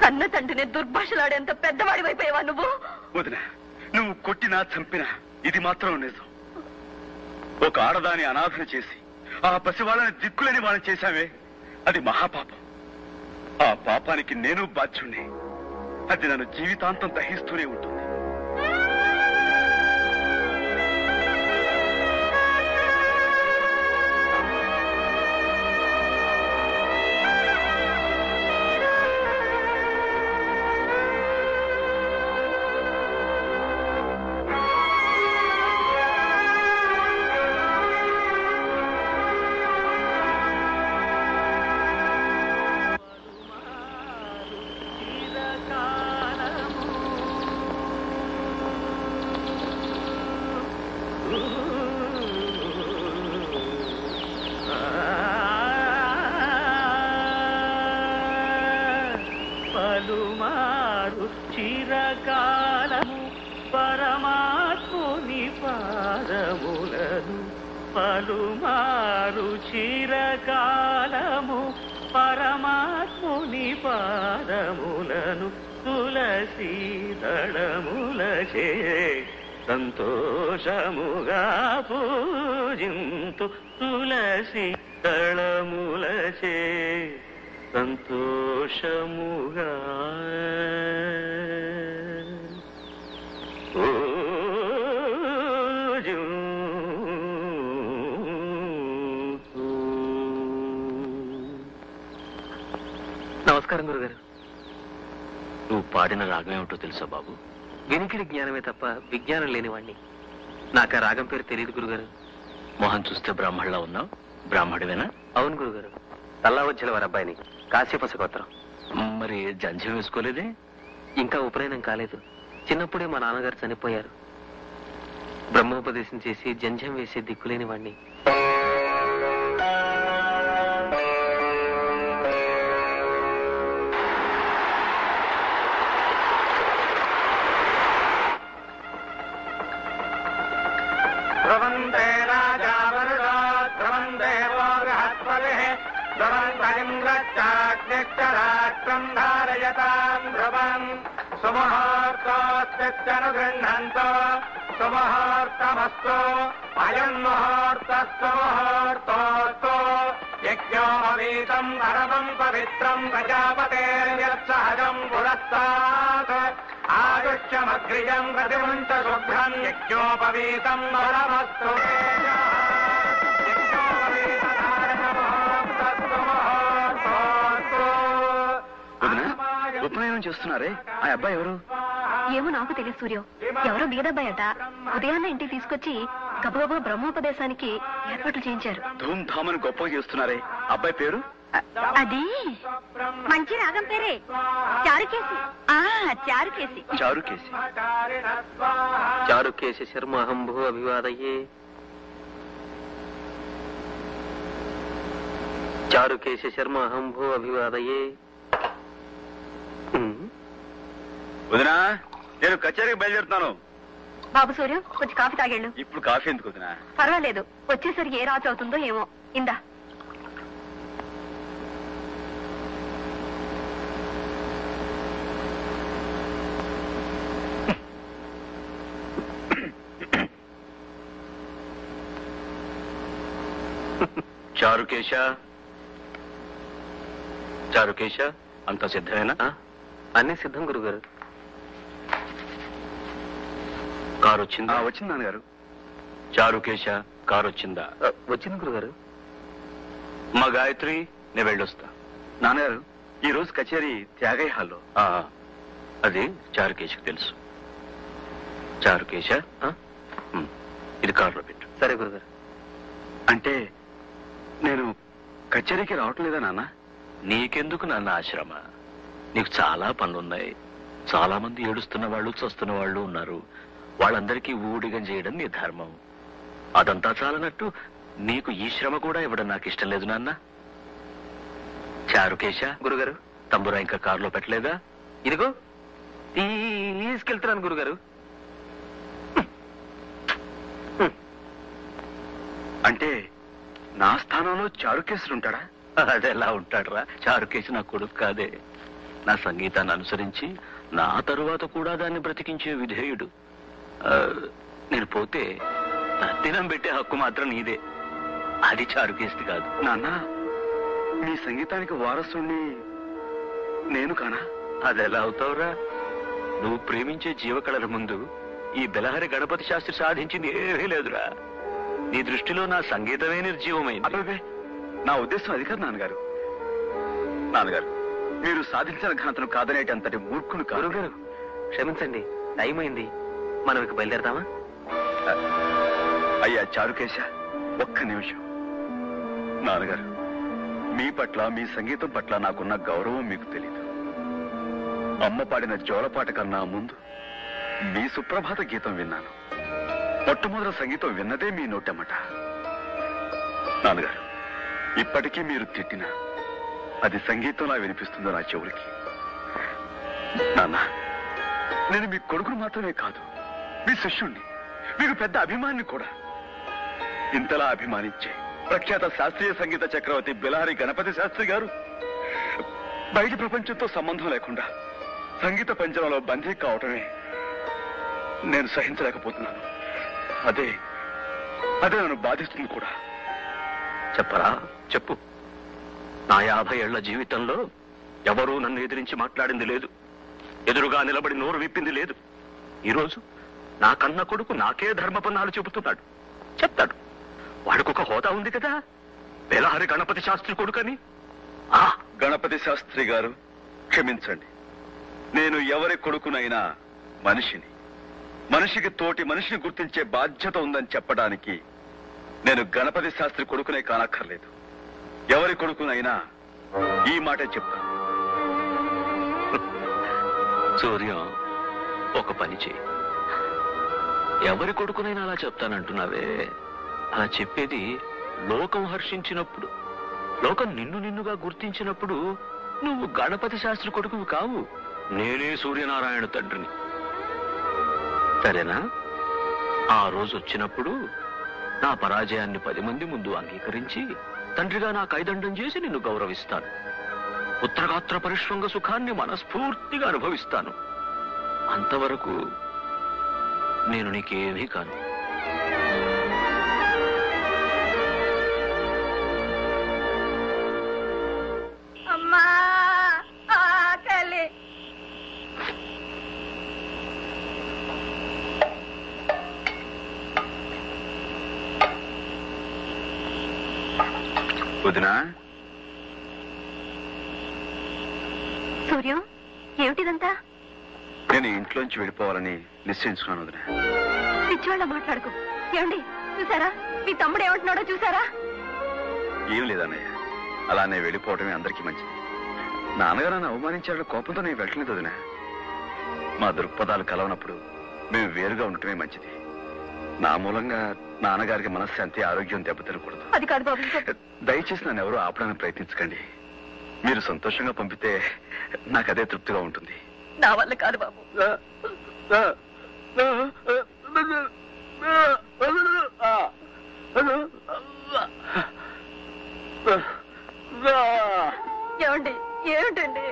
కన్న తండ్రిని దుర్భాషలాడేంత పెద్దవాడి వైపోయావా నువ్వు వదిన నువ్వు కొట్టినా చంపినా ఇది మాత్రం నిజం ఒక ఆడదాని అనాథన చేసి ఆ పసివాళ్ళని దిక్కులేని వాళ్ళని చేశావే అది మహాపాపం ఆ పాపానికి నేను బాధ్యుణ్ణి అది నన్ను జీవితాంతం దహిస్తూనే ఉంటుంది పలుమారు చిరకాలము పరమాత్ముని పాదములను పలుమారు చిరకాలము పరమాత్ముని పాదములను తులసి దళములచే సంతోషముగా పూజింతు తులసి దళములచే సంతోషముగా నమస్కారం గురుగారు నువ్వు పాడిన రాగం ఏమిటో తెలుసా బాబు వినికిడి జ్ఞానమే తప్ప విజ్ఞానం లేనివాణ్ణి నాకు ఆ రాగం పేరు తెలియదు గురుగారు మొహం చూస్తే బ్రాహ్మణులా ఉన్నావు బ్రాహ్మడివేనా అవును గురుగారు తల్లా వచ్చిన వారి అబ్బాయిని కాశ్యపస గోత్రం మరి జంధ్యం వేసుకోలేదే ఇంకా ఉపనయనం కాలేదు చిన్నప్పుడే మా నాన్నగారు చనిపోయారు బ్రహ్మోపదేశం చేసి జంధ్యం వేసే దిక్కులేని వాణ్ణి ధ్రువంతే రాజా వరుడో ధ్రువంతే వో బృహస్పతిः ధ్రువంతరింద్రశ్చాగ్నిశ్చరాష్ట్రం ధారయతాం ధ్రువం సుముహూర్తోత్తిత్యనుగృహ్ణन्तो సుముహూర్తమస్తు అయం ముహూర్తస్తు ముహూర్తోస్తు యజ్ఞోపవీతం పరమం పవిత్రం ప్రజాపతేర్యత్సహజం పురస్తాత్ ఆదుష్యమగ్రియం ప్రతిమంత శుభ్రం యజ్ఞోపవీతం పరమస్తు వదిన ఉపనయనం చేస్తున్నారే ఆ అబ్బాయి ఎవరు ఏమో నాకు తెలియదు సూర్యం ఎవరో బీదబ్బాయట ఉదయాన్నే ఇంటికి తీసుకొచ్చి గబగబా బ్రహ్మోపదేశానికి ఏర్పాట్లు చేయించారు ధూమ్ ధామ్ అని గొప్పగా చేస్తున్నారే అబ్బాయి పేరు అది మంచి రాగం పేరే చారుకేసి ఆ చారుకేసి చారుకేసి చారుకేశ శర్మ అహంభూ అభివాదయే చారుకేశ శర్మ అహంభూ అభివాదయే ఉమ్. వదినా నేను కచేరీకి బయలుదేరుతున్నాను బాబు సూర్యం కొంచెం కాఫీ తాగేళ్ళు ఇప్పుడు కాఫీ ఎందుకు వదినా పర్వాలేదు వచ్చేసరికి ఏ రాత్రి అవుతుందో ఏమో ఇందా చారుకేశ చారుకేశ అంత సిద్ధమేనా ఆ, అన్నీ సిద్ధం గురుగారు కారు వచ్చిందా ఆ, వచ్చింది నాన్నగారు చారుకేశ కారు వచ్చిందా ఆ, వచ్చింది గురుగారు మా గాయత్రి నేను వెళ్ళొస్తా నాన్నగారు ఈ రోజు కచేరీ త్యాగయ్య హాల్లో ఆ, అది చారుకేశకు తెలుసు చారుకేశ ఆ? ఉమ్, ఇది కారులో పెట్టు సరే గురుగారు అంటే నేను కచేరీకి రావటం లేదా నాన్న నీకెందుకు నాన్న ఆశ్రమ నీకు చాలా పనులున్నాయి చాలా మంది ఏడుస్తున్న వాళ్ళు చస్తున్న వాళ్ళు ఉన్నారు వాళ్ళందరికీ ఊడిగం చేయడం నీ ధర్మం అదంతా చాలనట్టు నీకు ఈ శ్రమ కూడా ఇవ్వడం నాకు ఇష్టం లేదు నాన్న చారుకేశ గురుగారు తంబురా ఇంకా కారులో పెట్టలేదా ఇదిగో తీసుకెళ్తున్నాను గురుగారు అంటే నా స్థానంలో చారుకేశ్వరు ఉంటాడా అదెలా ఉంటాడురా చారుకేశ నా కొడుకు కాదే నా సంగీతాన్ని అనుసరించి నా తరువాత కూడా దాన్ని బ్రతికించే విధేయుడు ఆ, నేను పోతే తద్దినం పెట్టే హక్కు మాత్రం నీదే అది చారుకేస్తే కాదు నాన్న మీ సంగీతానికి వారసుని నేను కానా అదెలా అవుతావురా నువ్వు ప్రేమించే జీవకళల ముందు ఈ బెలహరి గణపతి శాస్త్రి సాధించింది ఏమీ లేదురా నీ దృష్టిలో నా సంగీతమే నిర్జీవమైంది అబ్బే నా ఉద్దేశం అది కాదు నాన్నగారు నాన్నగారు మీరు సాధించిన ఘనతను కాదనేటంతటి మూర్ఖును కాదు గురువు గారు క్షమించండి టైం అయింది మనం ఇక బయలుదేరదామా అయ్యా చారుకేశ ఒక్క నిమిషం నాన్నగారు మీ పట్ల మీ సంగీతం పట్ల నాకున్న గౌరవం మీకు తెలీదు అమ్మ పాడిన జోలపాట కన్నా ముందు మీ సుప్రభాత గీతం విన్నాను మొట్టమొదటి సంగీతం విన్నదే మీ నోటమ్మట నాన్నగారు ఇప్పటికీ మీరు తిట్టినా అది సంగీతంలా వినిపిస్తుందో నా చెవులకి నాన్న నేను మీ కొడుకును మాత్రమే కాదు మీ శిష్యుణ్ణి మీకు పెద్ద అభిమాని కూడా ఇంతలా అభిమానించే ప్రఖ్యాత శాస్త్రీయ సంగీత చక్రవర్తి బిలారి గణపతి శాస్త్రి గారు బయటి ప్రపంచంతో సంబంధం లేకుండా సంగీత పంజరంలో బందీ కావటమే నేను సహించలేకపోతున్నాను అదే అదే నన్ను బాధిస్తుంది కూడా చెప్పరా చెప్పు నా యాభై ఏళ్ల జీవితంలో ఎవరూ నన్ను ఎదిరించి మాట్లాడింది లేదు ఎదురుగా నిలబడి నోరు విప్పింది లేదు ఈరోజు నా కన్న కొడుకు నాకే ధర్మపన్నాలు చెబుతున్నాడు చెప్తాడు వాడికొక హోదా ఉంది కదా బెలహరి గణపతి శాస్త్రి కొడుకని ఆ గణపతి శాస్త్రి గారు క్షమించండి నేను ఎవరి కొడుకునైనా మనిషిని మనిషికి తోటి మనిషిని గుర్తించే బాధ్యత ఉందని చెప్పడానికి నేను గణపతి శాస్త్రి కొడుకునే కానక్కర్లేదు ఎవరి కొడుకునైనా ఈ మాటే చెప్తాను సూర్యం ఒక పని చేయి ఎవరి కొడుకునైనా అలా చెప్తానంటున్నావే అలా చెప్పేది లోకం హర్షించినప్పుడు లోకం నిన్ను నిన్నుగా గుర్తించినప్పుడు నువ్వు గణపతి శాస్త్రి కొడుకువి కావు నేనే సూర్యనారాయణ తండ్రిని సరేనా ఆ రోజు వచ్చినప్పుడు నా పరాజయాన్ని పది మంది ముందు అంగీకరించి తండ్రిగా నా కైదండం చేసి నిన్ను గౌరవిస్తాను పుత్రగాత్ర పరిశ్రంగ సుఖాన్ని మనస్ఫూర్తిగా అనుభవిస్తాను అంతవరకు నేను నీకేమీ కాను అమ్మా ఆకలి వదినా సూర్యం ఏమిటిదంతా నేను ఇంట్లోంచి వెళ్ళిపోవాలని నిశ్చయించుకున్నాను వదినా పిచ్చివాళ్ళ మాట్లాడుకో ఏమండి చూసారా మీ తమ్ముడు ఏమంటున్నాడో చూసారా ఏం లేదన్నయ్య అలానే వెళ్ళిపోవడమే అందరికీ మంచిది నాన్నగారు నన్ను అవమానించాడు కోపంతో నేను వెళ్ళలేదు వదినా మా దృక్పథాలు కలవనప్పుడు మేము వేరుగా ఉండటమే మంచిది నా మూలంగా నాన్నగారికి మనశ్శాంతి ఆరోగ్యం దెబ్బతినకూడదు అది కాదు బాబు ఇంకో దయచేసి నన్ను ఎవరూ ఆపడానికి ప్రయత్నించకండి మీరు సంతోషంగా పంపితే నాకు అదే తృప్తిగా ఉంటుంది నా వల్ల కాదు బాబు ఏమండి ఏమిటండి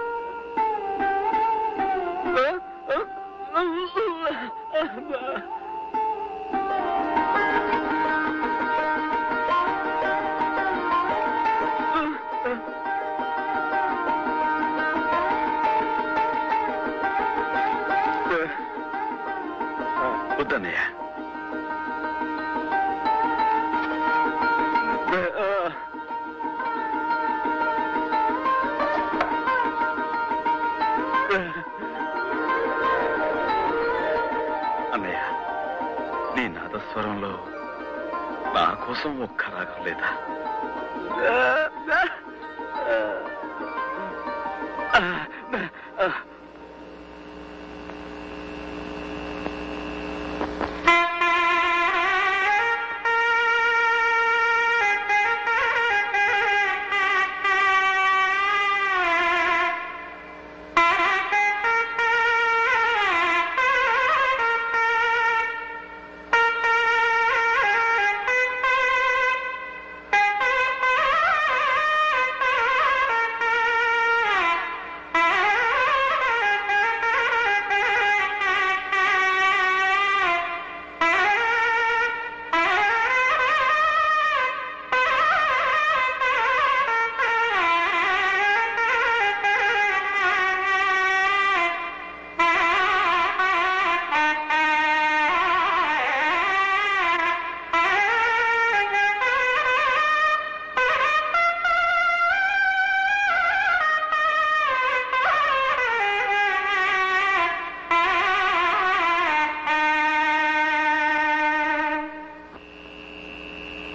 వద్దన్నయ్య అన్నయ్య నీ నాదస్వరంలో నా కోసం ఒక్క రాగం లేదా